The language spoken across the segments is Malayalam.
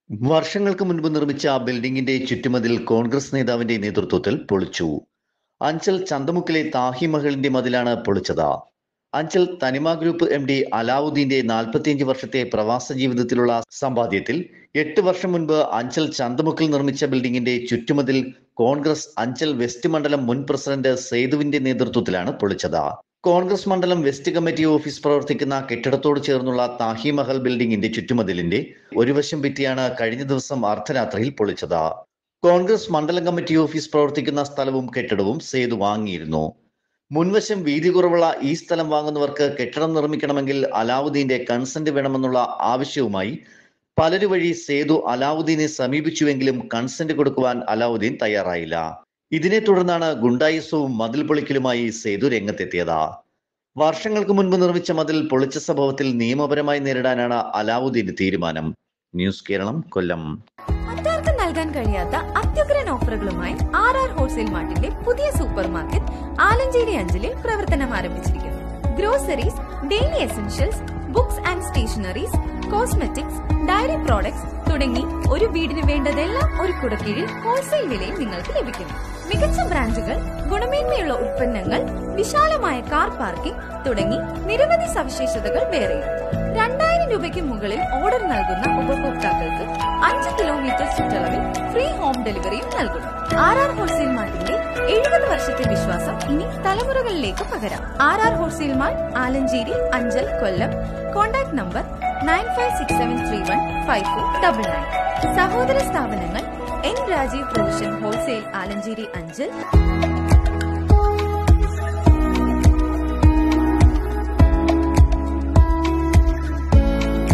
വർഷങ്ങൾക്ക് മുൻപ് നിർമ്മിച്ച ബിൽഡിംഗിന്റെ ചുറ്റുമതിൽ കോൺഗ്രസ് നേതാവിന്റെ നേതൃത്വത്തിൽ പൊളിച്ചു അഞ്ചൽ ചന്തമുക്കിലെ താഹി മഹലിന്റെ മതിലാണ് പൊളിച്ചത് അഞ്ചൽ തനിമ ഗ്രൂപ്പ് എം ഡി അലാവുദ്ദീന്റെ നാൽപ്പത്തിയഞ്ച് വർഷത്തെ പ്രവാസ ജീവിതത്തിലുള്ള സമ്പാദ്യത്തിൽ എട്ട് വർഷം മുൻപ് അഞ്ചൽ ചന്തമുക്കിൽ നിർമ്മിച്ച ബിൽഡിംഗിന്റെ ചുറ്റുമതിൽ കോൺഗ്രസ് അഞ്ചൽ വെസ്റ്റ് മണ്ഡലം മുൻ പ്രസിഡന്റ് സേതുവിന്റെ നേതൃത്വത്തിലാണ് പൊളിച്ചത് കോൺഗ്രസ് മണ്ഡലം വെസ്റ്റ് കമ്മിറ്റി ഓഫീസ് പ്രവർത്തിക്കുന്ന കെട്ടിടത്തോട് ചേർന്നുള്ള താഹി മഹൽ ബിൽഡിംഗിന്റെ ചുറ്റുമതിലിന്റെ ഒരു വശം ഭിത്തിയാണ് കഴിഞ്ഞ ദിവസം അർദ്ധരാത്രിയിൽ പൊളിച്ചത് കോൺഗ്രസ് മണ്ഡലം കമ്മിറ്റി ഓഫീസ് പ്രവർത്തിക്കുന്ന സ്ഥലവും കെട്ടിടവും സേതു വാങ്ങിയിരുന്നു മുൻവശം വീതി കുറവുള്ള ഈ സ്ഥലം വാങ്ങുന്നവർക്ക് കെട്ടിടം നിർമ്മിക്കണമെങ്കിൽ അലാവുദ്ദീന്റെ കൺസെന്റ് വേണമെന്നുള്ള ആവശ്യവുമായി പലരു വഴി സേതു അലാവുദ്ദീനെ സമീപിച്ചുവെങ്കിലും കൺസെന്റ് കൊടുക്കുവാൻ അലാവുദ്ദീൻ തയ്യാറായില്ല ഇതിനെ തുടർന്നാണ് ഗുണ്ടായുസവും മതിൽ പൊളിക്കലുമായി സേതു രംഗത്തെത്തിയത് വർഷങ്ങൾക്ക് മുൻപ് നിർമ്മിച്ച മതിൽ പൊളിച്ച സംഭവത്തിൽ നിയമപരമായി നേരിടാനാണ് അലാവുദ്ദീന്റെ തീരുമാനം ന്യൂസ് കേരളം കൊല്ലം മറ്റാർക്കും നൽകാൻ കഴിയാത്ത അത്യുഗ്രൻ ഓഫറുകളുമായി ആർ ആർ ഹോൾസെയിൽ മാർട്ടിന്റെ പുതിയ സൂപ്പർ മാർക്കറ്റ് ആലഞ്ചേരി അഞ്ചലിൽ പ്രവർത്തനം ആരംഭിച്ചിരിക്കുന്നു groceries daily essentials books and stationeries cosmetics dairy products തുടങ്ങി ഒരു വീടിന് വേണ്ടതെല്ലാം ഒരു കുടക്കീഴിൽ ഹോൾസെയിൽ വിലയിൽ നിങ്ങൾക്ക് ലഭിക്കുന്നു മികച്ച ബ്രാൻഡുകൾ ഗുണമേന്മയുള്ള ഉൽപ്പന്നങ്ങൾ വിശാലമായ കാർ പാർക്കിംഗ് തുടങ്ങി നിരവധി സവിശേഷതകൾ വേറെയും രണ്ടായിരം രൂപയ്ക്ക് മുകളിൽ ഓർഡർ നൽകുന്ന ഉപഭോക്താക്കൾക്ക് അഞ്ച് കിലോമീറ്റർ ചുറ്റളവിൽ ഫ്രീ ഹോം ഡെലിവറിയും നൽകുന്നു ആർ ആർ ഹോൾസെയിൽ മാർട്ടിന്റെ എഴുപത് വർഷത്തെ വിശ്വാസം ഇനി തലമുറകളിലേക്ക് പകരാം R R wholesale mart Alanchery Anchal Kollam contact number nine five six seven three one five four double nine സഹോദര സ്ഥാപനങ്ങൾ N Rajeev provision wholesale Alanchery Anchal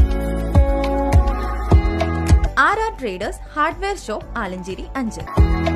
R R traders hardware shop Alanchery Anchal